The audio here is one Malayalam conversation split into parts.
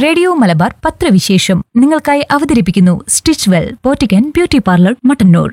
റേഡിയോ മലബാർ പത്രവിശേഷം നിങ്ങൾക്കായി അവതരിപ്പിക്കുന്നു സ്റ്റിച്ച് വെൽ പോറ്റിക്കൻ ബ്യൂട്ടി പാർലർ മട്ടന്നൂർ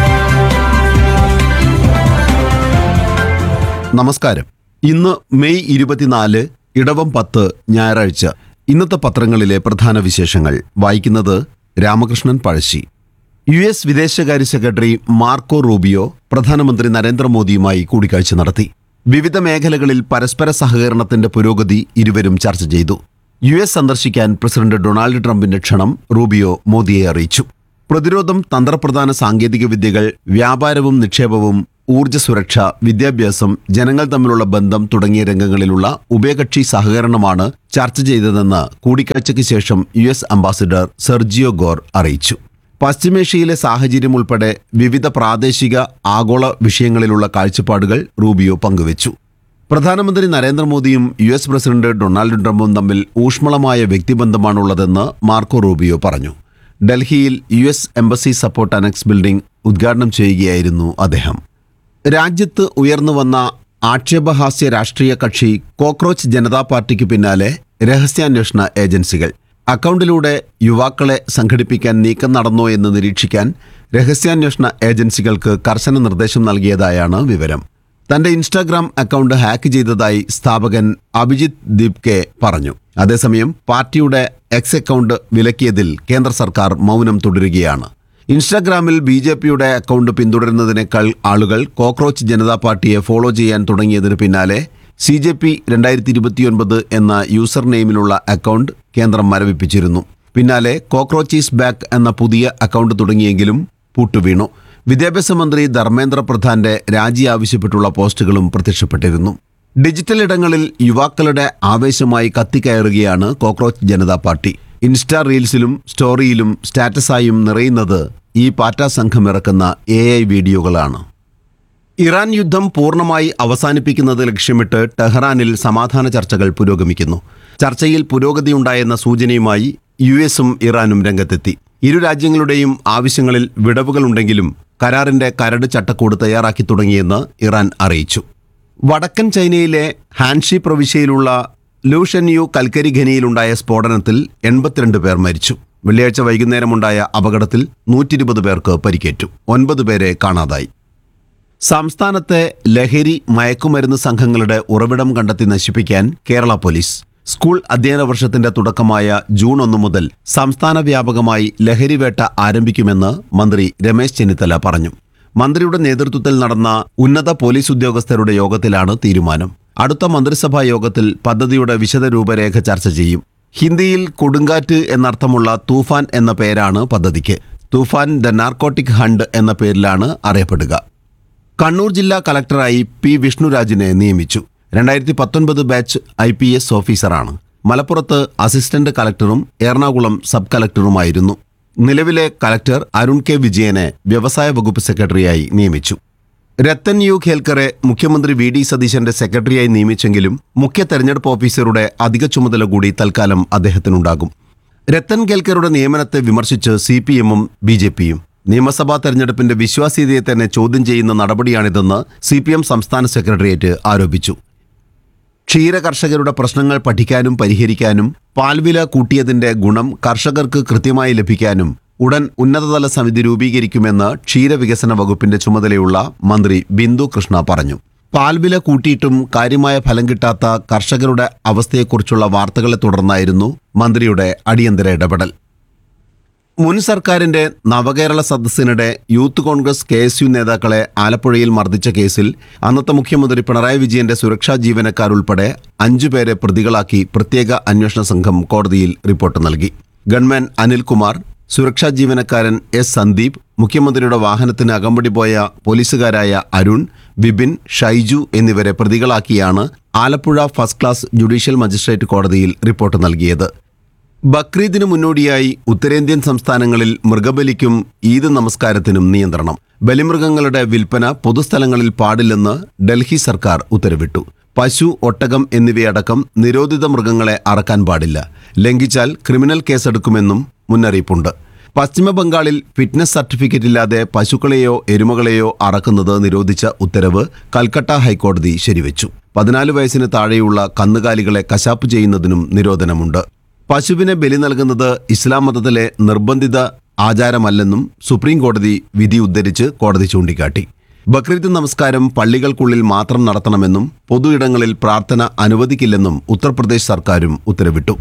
നമസ്കാരം ഇന്ന് മെയ് ഇരുപത്തിനാല് ഇടവം പത്ത് ഞായറാഴ്ച ഇന്നത്തെ പത്രങ്ങളിലെ പ്രധാന വിശേഷങ്ങൾ വായിക്കുന്നത് രാമകൃഷ്ണൻ പഴശ്ശി യു എസ് വിദേശകാര്യ സെക്രട്ടറി മാർക്കോ റൂബിയോ പ്രധാനമന്ത്രി നരേന്ദ്രമോദിയുമായി കൂടിക്കാഴ്ച നടത്തി വിവിധ മേഖലകളിൽ പരസ്പര സഹകരണത്തിന്റെ പുരോഗതി ഇരുവരും ചർച്ച ചെയ്തു യു എസ് സന്ദർശിക്കാൻ പ്രസിഡന്റ് ഡൊണാൾഡ് ട്രംപിന്റെ ക്ഷണം റൂബിയോ മോദിയെ അറിയിച്ചു പ്രതിരോധം തന്ത്രപ്രധാന സാങ്കേതിക വിദ്യകൾ വ്യാപാരവും നിക്ഷേപവും ഊർജ്ജ സുരക്ഷ വിദ്യാഭ്യാസം ജനങ്ങൾ തമ്മിലുള്ള ബന്ധം തുടങ്ങിയ രംഗങ്ങളിലുള്ള ഉഭയകക്ഷി സഹകരണമാണ് ചർച്ച ചെയ്തതെന്ന് കൂടിക്കാഴ്ചയ്ക്ക് ശേഷം U S ambassador Sergio Gor അറിയിച്ചു പശ്ചിമേഷ്യയിലെ സാഹചര്യം ഉൾപ്പെടെ വിവിധ പ്രാദേശിക ആഗോള വിഷയങ്ങളിലുള്ള കാഴ്ചപ്പാടുകൾ റൂബിയോ പങ്കുവച്ചു പ്രധാനമന്ത്രി നരേന്ദ്രമോദിയും യു എസ് പ്രസിഡന്റ് ഡൊണാൾഡ് ട്രംപും തമ്മിൽ ഊഷ്മളമായ വ്യക്തിബന്ധമാണുള്ളതെന്ന് മാർക്കോ റൂബിയോ പറഞ്ഞു ഡൽഹിയിൽ U S embassy support annex building ഉദ്ഘാടനം ചെയ്യുകയായിരുന്നു അദ്ദേഹം രാജ്യത്ത് ഉയർന്നു വന്ന ആക്ഷേപഹാസ്യ രാഷ്ട്രീയ കക്ഷി കോക്രോച്ച് ജനതാ പാർട്ടിക്ക് പിന്നാലെ രഹസ്യാന്വേഷണ ഏജൻസികൾ അക്കൗണ്ടിലൂടെ യുവാക്കളെ സംഘടിപ്പിക്കാൻ നീക്കം നടന്നോ എന്ന് നിരീക്ഷിക്കാൻ രഹസ്യാന്വേഷണ ഏജൻസികൾക്ക് കർശന നിർദ്ദേശം നൽകിയതായാണ് വിവരം തന്റെ ഇൻസ്റ്റാഗ്രാം അക്കൗണ്ട് ഹാക്ക് ചെയ്തതായി സ്ഥാപകൻ അഭിജിത്ത് ദീപ്കെ പറഞ്ഞു അതേസമയം പാർട്ടിയുടെ എക്സ് അക്കൗണ്ട് വിലക്കിയതിൽ കേന്ദ്ര സർക്കാർ മൗനം തുടരുകയാണ് ഇൻസ്റ്റാഗ്രാമിൽ ബി ജെ പിയുടെ അക്കൗണ്ട് പിന്തുടരുന്നതിനേക്കാൾ ആളുകൾ കോക്രോച്ച് ജനതാ പാർട്ടിയെ ഫോളോ ചെയ്യാൻ തുടങ്ങിയതിന് പിന്നാലെ സി ജെ പി രണ്ടായിരത്തി ഇരുപത്തിയൊൻപത് എന്ന യൂസർ നെയിമിലുള്ള അക്കൗണ്ട് കേന്ദ്രം മരവിപ്പിച്ചിരുന്നു പിന്നാലെ കോക്രോച്ചീസ് ബാക്ക് എന്ന പുതിയ അക്കൗണ്ട് തുടങ്ങിയെങ്കിലും പൂട്ടുവീണു വിദ്യാഭ്യാസ മന്ത്രി ധർമ്മേന്ദ്ര പ്രധാന്റെ രാജി ആവശ്യപ്പെട്ടുള്ള പോസ്റ്റുകളും പ്രത്യക്ഷപ്പെട്ടിരുന്നു ഡിജിറ്റൽ ഇടങ്ങളിൽ യുവാക്കളുടെ ആവേശമായി കത്തിക്കയറുകയാണ് കോക്രോച്ച് ജനതാ പാർട്ടി ഇൻസ്റ്റാ റീൽസിലും സ്റ്റോറിയിലും സ്റ്റാറ്റസായും നിറയുന്നത് ഈ പാറ്റ സംഘം ഇറക്കുന്ന എ ഐ വീഡിയോകളാണ് ഇറാൻ യുദ്ധം പൂർണ്ണമായി അവസാനിപ്പിക്കുന്നത് ലക്ഷ്യമിട്ട് ടെഹ്റാനിൽ സമാധാന ചർച്ചകൾ പുരോഗമിക്കുന്നു ചർച്ചയിൽ പുരോഗതിയുണ്ടായെന്ന സൂചനയുമായി യു എസും ഇറാനും രംഗത്തെത്തി ഇരു രാജ്യങ്ങളുടെയും ആവശ്യങ്ങളിൽ വിടവുകളുണ്ടെങ്കിലും കരാറിന്റെ കരട് ചട്ടക്കൂട് തയ്യാറാക്കി തുടങ്ങിയെന്ന് ഇറാൻ അറിയിച്ചു വടക്കൻ ചൈനയിലെ ഹാൻഷി പ്രവിശ്യയിലുള്ള ലൂഷൻയു കൽക്കരി ഖനിയിലുണ്ടായ സ്ഫോടനത്തിൽ എൺപത്തിരണ്ട് പേർ മരിച്ചു വെള്ളിയാഴ്ച വൈകുന്നേരമുണ്ടായ അപകടത്തിൽ നൂറ്റിരുപത് പേർക്ക് പരിക്കേറ്റു ഒൻപത് പേരെ കാണാതായി സംസ്ഥാനത്തെ ലഹരി മയക്കുമരുന്ന് സംഘങ്ങളുടെ ഉറവിടം കണ്ടെത്തി നശിപ്പിക്കാൻ കേരള പോലീസ് സ്കൂൾ അധ്യയന വർഷത്തിന്റെ തുടക്കമായ ജൂൺ ഒന്ന് മുതൽ സംസ്ഥാന വ്യാപകമായി ലഹരിവേട്ട ആരംഭിക്കുമെന്ന് മന്ത്രി രമേശ് ചെന്നിത്തല പറഞ്ഞു മന്ത്രിയുടെ നേതൃത്വത്തിൽ നടന്ന ഉന്നത പോലീസ് ഉദ്യോഗസ്ഥരുടെ യോഗത്തിലാണ് തീരുമാനം അടുത്ത മന്ത്രിസഭാ യോഗത്തിൽ പദ്ധതിയുടെ വിശദ രൂപരേഖ ചർച്ച ചെയ്യും ഹിന്ദിയിൽ കൊടുങ്കാറ്റ് എന്നർത്ഥമുള്ള തൂഫാൻ എന്ന പേരാണ് പദ്ധതിക്ക് തൂഫാൻ ദ നാർക്കോട്ടിക് ഹണ്ട് എന്ന പേരിലാണ് അറിയപ്പെടുക കണ്ണൂർ ജില്ലാ കളക്ടറായി പി വിഷ്ണുരാജിനെ നിയമിച്ചു രണ്ടായിരത്തി പത്തൊൻപത് ബാച്ച് ഐ പി എസ് ഓഫീസറാണ് മലപ്പുറത്ത് അസിസ്റ്റന്റ് കളക്ടറും എറണാകുളം സബ് കളക്ടറുമായിരുന്നു നിലവിലെ കളക്ടർ അരുൺ കെ വിജയനെ വ്യവസായ വകുപ്പ് സെക്രട്ടറിയായി നിയമിച്ചു രത്തൻ യു ഖേൽക്കറെ മുഖ്യമന്ത്രി വി ഡി സതീശന്റെ സെക്രട്ടറിയായി നിയമിച്ചെങ്കിലും മുഖ്യ തെരഞ്ഞെടുപ്പ് ഓഫീസറുടെ അധിക ചുമതല കൂടി തൽക്കാലം അദ്ദേഹത്തിനുണ്ടാകും രത്തൻ കേൽക്കറുടെ നിയമനത്തെ വിമർശിച്ച് സി പി എമ്മും ബി ജെ പിയും നിയമസഭാ തെരഞ്ഞെടുപ്പിന്റെ വിശ്വാസ്യതയെ തന്നെ ചോദ്യം ചെയ്യുന്ന നടപടിയാണിതെന്ന് സി പി എം സംസ്ഥാന സെക്രട്ടേറിയറ്റ് ആരോപിച്ചു ക്ഷീര കർഷകരുടെ പ്രശ്നങ്ങൾ പഠിക്കാനും പരിഹരിക്കാനും പാൽവില കൂട്ടിയതിന്റെ ഗുണം കർഷകർക്ക് കൃത്യമായി ലഭിക്കാനും ഉടൻ ഉന്നതതല സമിതി രൂപീകരിക്കുമെന്ന് ക്ഷീരവികസന വകുപ്പിന്റെ ചുമതലയുള്ള മന്ത്രി ബിന്ദു കൃഷ്ണ പറഞ്ഞു പാൽവില കൂട്ടിയിട്ടും കാര്യമായ ഫലം കിട്ടാത്ത കർഷകരുടെ അവസ്ഥയെക്കുറിച്ചുള്ള വാർത്തകളെ തുടർന്നായിരുന്നു മന്ത്രിയുടെ അടിയന്തര ഇടപെടൽ മുൻ സർക്കാരിന്റെ നവകേരള സദസ്സിനിടെ youth Congress K S U നേതാക്കളെ ആലപ്പുഴയിൽ മർദ്ദിച്ച കേസിൽ അന്നത്തെ മുഖ്യമന്ത്രി പിണറായി വിജയന്റെ സുരക്ഷാ ജീവനക്കാരുൾപ്പെടെ അഞ്ചുപേരെ പ്രതികളാക്കി പ്രത്യേക അന്വേഷണ സംഘം കോടതിയിൽ റിപ്പോർട്ട് നൽകി ഗൺമാൻ അനിൽകുമാർ സുരക്ഷാ ജീവനക്കാരൻ എസ് സന്ദീപ് മുഖ്യമന്ത്രിയുടെ വാഹനത്തിന് അകമ്പടി പോയ പോലീസുകാരായ അരുൺ വിപിൻ ഷൈജു എന്നിവരെ പ്രതികളാക്കിയാണ് Alappuzha first class judicial magistrate കോടതിയിൽ റിപ്പോർട്ട് നൽകിയത് ബക്രീദിന് മുന്നോടിയായി ഉത്തരേന്ത്യൻ സംസ്ഥാനങ്ങളിൽ മൃഗബലിക്കും ഈദ് നമസ്കാരത്തിനും നിയന്ത്രണം ബലിമൃഗങ്ങളുടെ വിൽപ്പന പൊതുസ്ഥലങ്ങളിൽ പാടില്ലെന്ന് ഡൽഹി സർക്കാർ ഉത്തരവിട്ടു പശു ഒട്ടകം എന്നിവയടക്കം നിരോധിത മൃഗങ്ങളെ അറക്കാൻ പാടില്ല ലംഘിച്ചാൽ ക്രിമിനൽ കേസെടുക്കുമെന്നും മുന്നറിയിപ്പുണ്ട് പശ്ചിമ ബംഗാളിൽ ഫിറ്റ്നസ് സർട്ടിഫിക്കറ്റ് ഇല്ലാതെ പശുക്കളെയോ എരുമകളെയോ അറക്കുന്നത് നിരോധിച്ച ഉത്തരവ് കൽക്കട്ട ഹൈക്കോടതി ശരിവെച്ചു പതിനാല് വയസ്സിന് താഴെയുള്ള കന്നുകാലികളെ കശാപ്പ് ചെയ്യുന്നതിനും നിരോധനമുണ്ട് പശുവിനെ ബലി നൽകുന്നത് ഇസ്ലാം മതത്തിലെ നിർബന്ധിത ആചാരമല്ലെന്നും സുപ്രീം കോടതി വിധി ഉദ്ധരിച്ച് കോടതി ചൂണ്ടിക്കാട്ടി ബക്രീദ് നമസ്കാരം പള്ളികൾക്കുള്ളിൽ മാത്രം നടത്തണമെന്നും പൊതു ഇടങ്ങളിൽ പ്രാർത്ഥന അനുവദിക്കില്ലെന്നും ഉത്തർപ്രദേശ് സർക്കാരും ഉത്തരവിട്ടു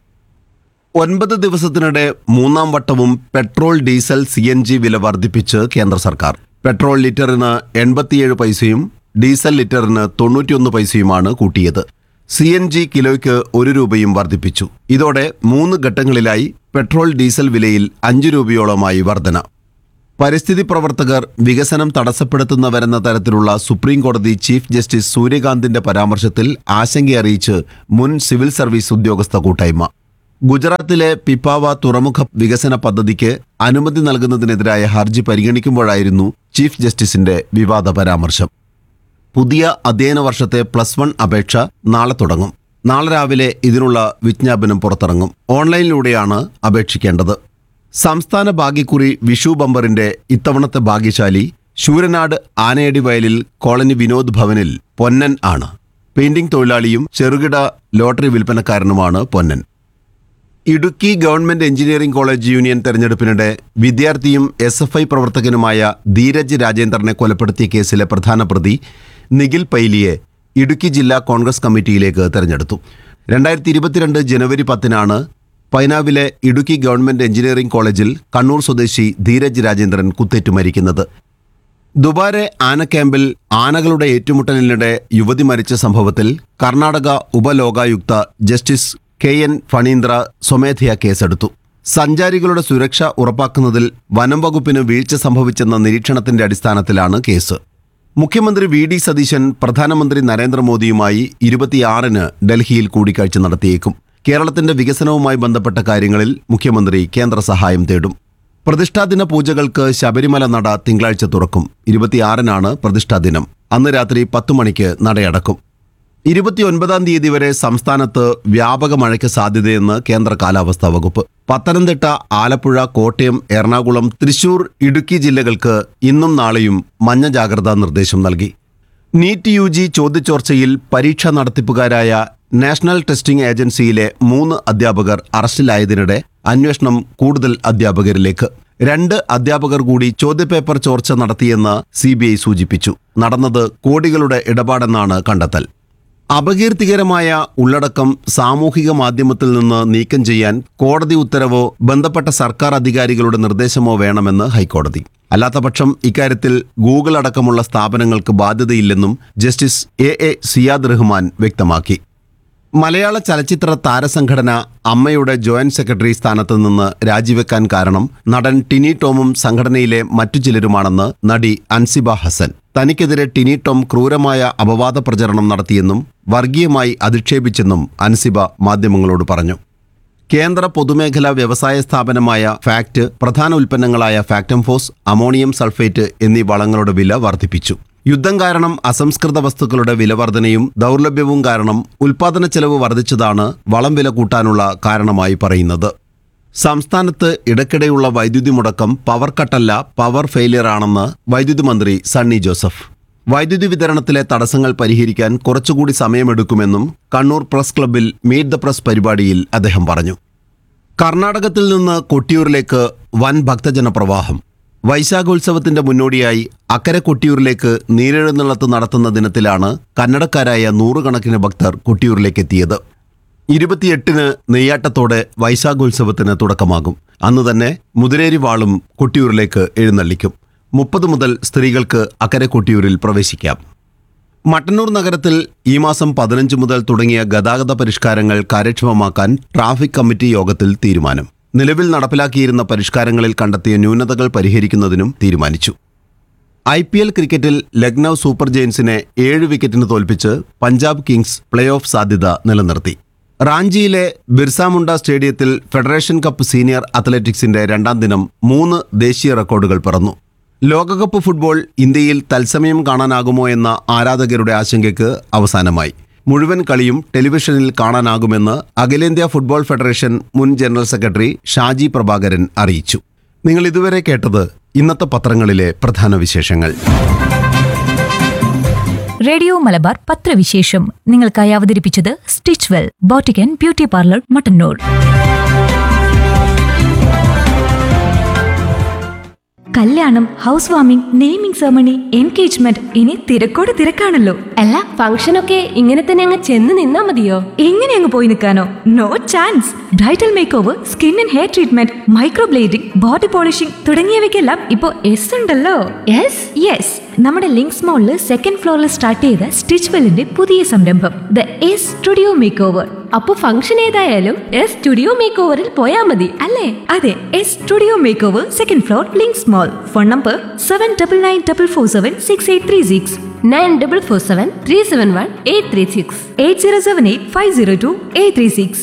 ഒൻപത് ദിവസത്തിനിടെ മൂന്നാം വട്ടവും petrol diesel C N G വില വർദ്ധിപ്പിച്ച് കേന്ദ്ര സർക്കാർ പെട്രോൾ ലിറ്ററിന് എൺപത്തിയേഴ് പൈസയും ഡീസൽ ലിറ്ററിന് തൊണ്ണൂറ്റിയൊന്ന് പൈസയുമാണ് കൂട്ടിയത് സി എൻ ജി കിലോയ്ക്ക് ഒരു രൂപയും വർദ്ധിപ്പിച്ചു ഇതോടെ മൂന്ന് ഘട്ടങ്ങളിലായി പെട്രോൾ ഡീസൽ വിലയിൽ അഞ്ച് രൂപയോളമായി വർധന പരിസ്ഥിതി പ്രവർത്തകർ വികസനം തടസ്സപ്പെടുത്തുന്നവരെന്ന തരത്തിലുള്ള സുപ്രീം കോടതി ചീഫ് ജസ്റ്റിസ് സൂര്യകാന്തിന്റെ പരാമർശത്തിൽ ആശങ്കയറിയിച്ച് മുൻ സിവിൽ സർവീസ് ഉദ്യോഗസ്ഥ കൂട്ടായ്മ ഗുജറാത്തിലെ പിപ്പാവ തുറമുഖ വികസന പദ്ധതിക്ക് അനുമതി നൽകുന്നതിനെതിരായ ഹർജി പരിഗണിക്കുമ്പോഴായിരുന്നു ചീഫ് ജസ്റ്റിസിന്റെ വിവാദ പരാമർശം പുതിയ അധ്യയന വർഷത്തെ പ്ലസ് വൺ അപേക്ഷ നാളെ തുടങ്ങും നാളെ രാവിലെ ഇതിനുള്ള വിജ്ഞാപനം പുറത്തിറങ്ങും ഓൺലൈനിലൂടെയാണ് അപേക്ഷിക്കേണ്ടത് സംസ്ഥാന ഭാഗ്യക്കുറി വിഷു ബമ്പറിന്റെ ഇത്തവണത്തെ ഭാഗ്യശാലി ശൂരനാട് ആനയടി വയലിൽ കോളനി വിനോദ് ഭവനിൽ പൊന്നൻ ആണ് പെയിന്റിംഗ് തൊഴിലാളിയും ചെറുകിട ലോട്ടറി വിൽപ്പനക്കാരനുമാണ് Ponnan Idukki government engineering college union തെരഞ്ഞെടുപ്പിനിടെ വിദ്യാർത്ഥിയും എസ് എഫ് ഐ പ്രവർത്തകനുമായ ധീരജ് രാജേന്ദ്രനെ കൊലപ്പെടുത്തിയ കേസിലെ പ്രധാന പ്രതി നിഖിൽ പൈലിയെ ഇടുക്കി ജില്ലാ കോൺഗ്രസ് കമ്മിറ്റിയിലേക്ക് തെരഞ്ഞെടുത്തു രണ്ടായിരത്തി ഇരുപത്തിരണ്ട് ജനുവരി പത്തിനാണ് പൈനാവിലെ ഇടുക്കി ഗവൺമെന്റ് എഞ്ചിനീയറിംഗ് കോളേജിൽ കണ്ണൂർ സ്വദേശി ധീരജ് രാജേന്ദ്രൻ കുത്തേറ്റു മരിക്കുന്നത് ദുബാരെ ആന ക്യാമ്പിൽ ആനകളുടെ ഏറ്റുമുട്ടലിനിടെ യുവതി മരിച്ച സംഭവത്തിൽ Karnataka Upalokayukta justice K N Phanindra സ്വമേധയാ കേസെടുത്തു സഞ്ചാരികളുടെ സുരക്ഷ ഉറപ്പാക്കുന്നതിൽ വനം വകുപ്പിന് വീഴ്ച സംഭവിച്ചെന്ന നിരീക്ഷണത്തിന്റെ അടിസ്ഥാനത്തിലാണ് കേസ് മുഖ്യമന്ത്രി വി ഡി സതീശൻ പ്രധാനമന്ത്രി നരേന്ദ്രമോദിയുമായി ഇരുപത്തിയാറിന് ഡൽഹിയിൽ കൂടിക്കാഴ്ച നടത്തിയേക്കും കേരളത്തിന്റെ വികസനവുമായി ബന്ധപ്പെട്ട കാര്യങ്ങളിൽ മുഖ്യമന്ത്രി കേന്ദ്ര സഹായം തേടും പ്രതിഷ്ഠാദിന പൂജകൾക്ക് ശബരിമല നട തിങ്കളാഴ്ച തുറക്കും ഇരുപത്തിയാറിനാണ് പ്രതിഷ്ഠാദിനം അന്ന് രാത്രി പത്തു മണിക്ക് നടയടക്കും ഇരുപത്തിയൊൻപതാം തീയതി വരെ സംസ്ഥാനത്ത് വ്യാപക മഴയ്ക്ക് സാധ്യതയെന്ന് കേന്ദ്ര കാലാവസ്ഥാ വകുപ്പ് പത്തനംതിട്ട ആലപ്പുഴ കോട്ടയം എറണാകുളം തൃശൂർ ഇടുക്കി ജില്ലകൾക്ക് ഇന്നും നാളെയും മഞ്ഞ ജാഗ്രതാ നിർദ്ദേശം നൽകി നീറ്റ് യു ജി ചോദ്യചോർച്ചയിൽ പരീക്ഷാ നടത്തിപ്പുകാരായ നാഷണൽ ടെസ്റ്റിംഗ് ഏജൻസിയിലെ മൂന്ന് അധ്യാപകർ അറസ്റ്റിലായതിനിടെ അന്വേഷണം കൂടുതൽ അധ്യാപകരിലേക്ക് രണ്ട് അധ്യാപകർ കൂടി ചോദ്യപേപ്പർ ചോർച്ച നടത്തിയെന്ന് സി സൂചിപ്പിച്ചു നടന്നത് കോടികളുടെ ഇടപാടെന്നാണ് കണ്ടെത്തൽ അപകീർത്തികരമായ ഉള്ളടക്കം സാമൂഹിക മാധ്യമത്തിൽ നിന്ന് നീക്കം ചെയ്യാൻ കോടതി ഉത്തരവോ ബന്ധപ്പെട്ട സർക്കാർ അധികാരികളുടെ നിർദ്ദേശമോ വേണമെന്ന് ഹൈക്കോടതി അല്ലാത്തപക്ഷം ഇക്കാര്യത്തിൽ ഗൂഗിൾ അടക്കമുള്ള സ്ഥാപനങ്ങൾക്ക് ബാധ്യതയില്ലെന്നും justice A A Siyad Rahman വ്യക്തമാക്കി മലയാള ചലച്ചിത്ര താരസംഘടന അമ്മയുടെ ജോയിന്റ് സെക്രട്ടറി സ്ഥാനത്ത് നിന്ന് രാജിവെക്കാൻ കാരണം നടൻ ടിനി ടോമും സംഘടനയിലെ മറ്റു ചിലരുമാണെന്ന് നടി അൻസിബ ഹസൻ തനിക്കെതിരെ ടിനി ടോം ക്രൂരമായ അപവാദ പ്രചരണം നടത്തിയെന്നും വർഗീയമായി അധിക്ഷേപിച്ചെന്നും അൻസിബ മാധ്യമങ്ങളോട് പറഞ്ഞു കേന്ദ്ര പൊതുമേഖലാ വ്യവസായ സ്ഥാപനമായ ഫാക്ട് പ്രധാന ഉൽപ്പന്നങ്ങളായ ഫാക്ടംഫോസ് അമോണിയം സൾഫേറ്റ് എന്നീ വളങ്ങളുടെ വില വർദ്ധിപ്പിച്ചു യുദ്ധം കാരണം അസംസ്കൃത വസ്തുക്കളുടെ വിലവർധനയും ദൗർലഭ്യവും കാരണം ഉൽപാദന ചെലവ് വർദ്ധിച്ചതാണ് വളം വില കൂട്ടാനുള്ള കാരണമായി പറയുന്നത് സംസ്ഥാനത്ത് ഇടയ്ക്കിടെയുള്ള വൈദ്യുതി മുടക്കം പവർ കട്ടല്ല പവർ ഫെയിലിയർ ആണെന്ന് വൈദ്യുതി മന്ത്രി സണ്ണി ജോസഫ് വൈദ്യുതി വിതരണത്തിലെ തടസ്സങ്ങൾ പരിഹരിക്കാൻ കുറച്ചുകൂടി സമയമെടുക്കുമെന്നും കണ്ണൂർ പ്രസ് ക്ലബ്ബിൽ മീറ്റ് ദ പ്രസ് പരിപാടിയിൽ അദ്ദേഹം പറഞ്ഞു കർണാടകത്തിൽ നിന്ന് കൊട്ടിയൂരിലേക്ക് വൻ ഭക്തജന പ്രവാഹം വൈശാഖോത്സവത്തിന്റെ മുന്നോടിയായി അക്കരെ കൊട്ടിയൂരിലേക്ക് നീരെഴുന്നള്ളത്ത് നടത്തുന്ന ദിനത്തിലാണ് കന്നഡക്കാരായ നൂറുകണക്കിന് ഭക്തർ കൊട്ടിയൂരിലേക്ക് എത്തിയത് ഇരുപത്തിയെട്ടിന് നെയ്യാട്ടത്തോടെ വൈശാഖോത്സവത്തിന് തുടക്കമാകും അന്ന് തന്നെ മുതിരേരി വാളും കൊട്ടിയൂരിലേക്ക് എഴുന്നള്ളിക്കും മുപ്പത് മുതൽ സ്ത്രീകൾക്ക് അക്കരെ കൊട്ടിയൂരിൽ പ്രവേശിക്കാം മട്ടന്നൂർ നഗരത്തിൽ ഈ മാസം പതിനഞ്ച് മുതൽ തുടങ്ങിയ ഗതാഗത പരിഷ്കാരങ്ങൾ കാര്യക്ഷമമാക്കാൻ ട്രാഫിക് കമ്മിറ്റി യോഗത്തിൽ തീരുമാനം നിലവിൽ നടപ്പിലാക്കിയിരുന്ന പരിഷ്കാരങ്ങളിൽ കണ്ടെത്തിയ ന്യൂനതകൾ പരിഹരിക്കുന്നതിനും തീരുമാനിച്ചു ഐ പി എൽ ക്രിക്കറ്റിൽ ലക്നൌ സൂപ്പർ ജയൻസിനെ ഏഴ് വിക്കറ്റിന് തോൽപ്പിച്ച് പഞ്ചാബ് കിങ്സ് പ്ലേ ഓഫ് സാധ്യത നിലനിർത്തി റാഞ്ചിയിലെ ബിർസ മുണ്ട സ്റ്റേഡിയത്തിൽ ഫെഡറേഷൻ കപ്പ് സീനിയർ അത്ലറ്റിക്സിന്റെ രണ്ടാം ദിനം മൂന്ന് ദേശീയ റെക്കോർഡുകൾ പിറന്നു ലോകകപ്പ് ഫുട്ബോൾ ഇന്ത്യയിൽ തത്സമയം കാണാനാകുമോ എന്ന ആരാധകരുടെ ആശങ്കയ്ക്ക് അവസാനമായി മുഴുവൻ കളിയും ടെലിവിഷനിൽ കാണാനാകുമെന്ന് അഖിലേന്ത്യാ ഫുട്ബോൾ ഫെഡറേഷൻ മുൻ ജനറൽ സെക്രട്ടറി ഷാജി പ്രഭാകരൻ അറിയിച്ചു നിങ്ങൾ ഇതുവരെ കേട്ടത് ഇന്നത്തെ പത്രങ്ങളിലെ പ്രധാന വിശേഷങ്ങൾ റേഡിയോ മലബാർ പത്രവിശേഷം നിങ്ങൾക്കായി അവതരിപ്പിച്ചത് stitch well boutique and beauty parlour Mattannur കല്യാണം house warming naming ceremony engagement ഇനി തിരക്കോട് തിരക്കാണല്ലോ അല്ല ഫംഗ്ഷനൊക്കെ ഇങ്ങനെ തന്നെ അങ്ങ് ചെന്ന് നിന്നാ മതിയോ എങ്ങനെ അങ്ങ് പോയി നിൽക്കാനോ no chance bridal make over skin and hair treatment microblading body polishing തുടങ്ങിയവയ്ക്കെല്ലാം ഇപ്പോൾ എസ് ഉണ്ടല്ലോ യെസ് യെസ് നമ്മുടെ ലിങ്ക്സ് മോളിൽ സെക്കൻഡ് ഫ്ലോറിൽ സ്റ്റാർട്ട് ചെയ്ത സ്റ്റിച്ച് വെല്ലിന്റെ പുതിയ സംരംഭം the S studio make over അപ്പൊ ഫംഗ്ഷൻ ഏതായാലും എസ് സ്റ്റുഡിയോ മേക്ക് ഓവറിൽ പോയാ മതി അല്ലേ അതെ S studio make over second floor Links mall phone number seven double nine double four seven six eight three six nine double four seven three seven one eight three six eight zero seven eight five zero two eight three six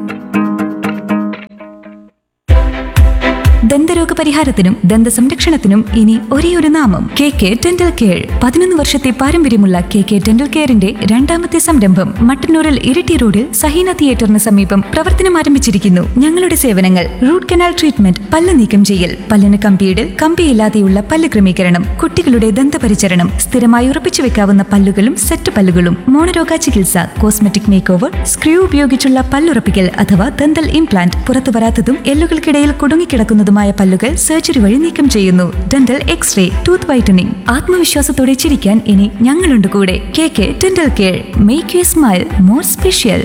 ദന്തരോഗ പരിഹാരത്തിനും ദന്ത സംരക്ഷണത്തിനും ഇനി ഒരേ ഒരു നാമം കെ കെ ഡെന്റൽ കെയർ പതിനൊന്ന് വർഷത്തെ പാരമ്പര്യമുള്ള കെ കെ ഡെന്റൽ കെയറിന്റെ രണ്ടാമത്തെ സംരംഭം മട്ടന്നൂരിൽ ഇരിട്ടി റോഡിൽ സഹീന തിയേറ്ററിന് സമീപം പ്രവർത്തനം ആരംഭിച്ചിരിക്കുന്നു ഞങ്ങളുടെ സേവനങ്ങൾ റൂട്ട് കനാൽ ട്രീറ്റ്മെന്റ് പല്ല് നീക്കം ചെയ്യൽ പല്ലിന് കമ്പിയിടൽ കമ്പിയില്ലാതെയുള്ള പല്ല് ക്രമീകരണം കുട്ടികളുടെ ദന്തപരിചരണം സ്ഥിരമായി ഉറപ്പിച്ചു വെക്കാവുന്ന പല്ലുകളും സെറ്റ് പല്ലുകളും മോണരോഗ ചികിത്സ കോസ്മെറ്റിക് മേക്ക് ഓവർ സ്ക്രൂ ഉപയോഗിച്ചുള്ള പല്ലുറപ്പിക്കൽ അഥവാ ദന്തൽ ഇംപ്ലാന്റ് പുറത്തു വരാത്തതും എല്ലുകൾക്കിടയിൽ കുടുങ്ങിക്കിടക്കുന്നതുമായ പല്ലുകൾ സർജറി വഴി നീക്കം ചെയ്യുന്നു ഡെന്റൽ എക്സ്റേ ടൂത്ത് വൈറ്റനിങ് ആത്മവിശ്വാസത്തോടെ ചിരിക്കാൻ ഇനി ഞങ്ങളുണ്ട് കൂടെ K K dental care make you smile more special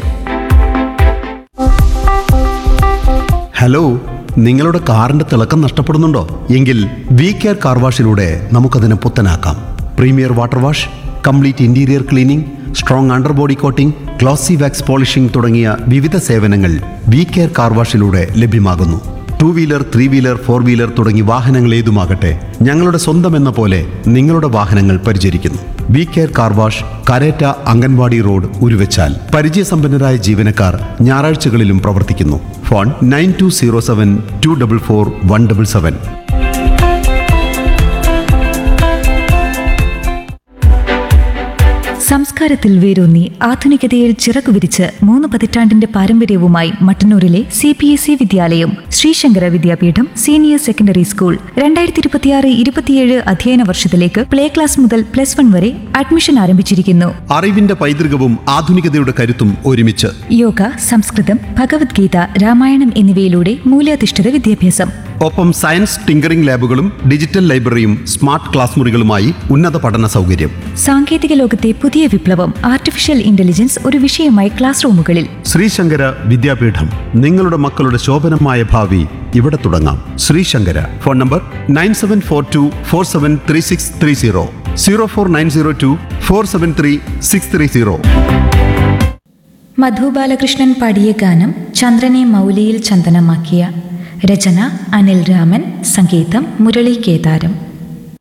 hello നിങ്ങളുടെ കാറിന്റെ തിളക്കം നഷ്ടപ്പെടുന്നുണ്ടോ എങ്കിൽ വി കെയർ കാർ വാഷിലൂടെ നമുക്കതിനെ പുത്തനാക്കാം premier water wash complete interior cleaning strong under body coating glossy wax polishing തുടങ്ങിയ വിവിധ സേവനങ്ങൾ വി കെയർ കാർ വാഷിലൂടെ ലഭ്യമാകുന്നു two wheeler three wheeler four wheeler തുടങ്ങി വാഹനങ്ങൾ ഏതുമാകട്ടെ ഞങ്ങളുടെ സ്വന്തം എന്ന പോലെ നിങ്ങളുടെ വാഹനങ്ങൾ പരിചരിക്കുന്നു V care car wash Karetta anganwadi road Uruvachal പരിചയസമ്പന്നരായ ജീവനക്കാർ ഞായറാഴ്ചകളിലും പ്രവർത്തിക്കുന്നു phone nine two zero seven two double four one double seven സംസ്കാരത്തിൽ വേരൂന്നി ആധുനികതയിൽ ചിറകുവിരിച്ച് മൂന്ന് പതിറ്റാണ്ടിന്റെ പാരമ്പര്യവുമായി മട്ടന്നൂരിലെ സി പി എസ് ഇ വിദ്യാലയം Sreesankara Vidyapeetham senior secondary school രണ്ടായിരത്തി ഇരുപത്തിയാറ് ഇരുപത്തിയേഴ് അധ്യയന വർഷത്തിലേക്ക് പ്ലേ ക്ലാസ് മുതൽ പ്ലസ് വൺ വരെ അഡ്മിഷൻ ആരംഭിച്ചിരിക്കുന്നു അറിവിന്റെ പൈതൃകവും ആധുനികതയുടെ കരുത്തും ഒരുമിച്ച് യോഗ സംസ്കൃതം ഭഗവത്ഗീത രാമായണം എന്നിവയിലൂടെ മൂല്യാധിഷ്ഠിത വിദ്യാഭ്യാസം ഒപ്പം സയൻസ് ടിങ്കറിംഗ് ലാബുകളും ഡിജിറ്റൽ ലൈബ്രറിയും സ്മാർട്ട് ക്ലാസ് മുറികളുമായി ഉന്നത പഠന സൗകര്യം സാങ്കേതിക ലോകത്തെ പുതിയ വിപ്ലവം ആർട്ടിഫിഷ്യൽ ഇന്റലിജൻസ് ഒരു വിഷയമായി ക്ലാസ് റൂമുകളിൽ ശ്രീശങ്കര വിദ്യാപീഠം നിങ്ങളുടെ മക്കളുടെ ശോഭനമായ ഭാവി ഇവിടെ തുടങ്ങാം Sreesankara phone number nine seven four two four seven three six three zero zero four nine zero two four seven three six three zero Madhu Balakrishnan പാടിയ ഗാനം ചന്ദ്രനെ മൗലിയിൽ ചന്ദനമാക്കിയ രചന അനിൽ രാമൻ സംഗീതം മുരളി കേദാരം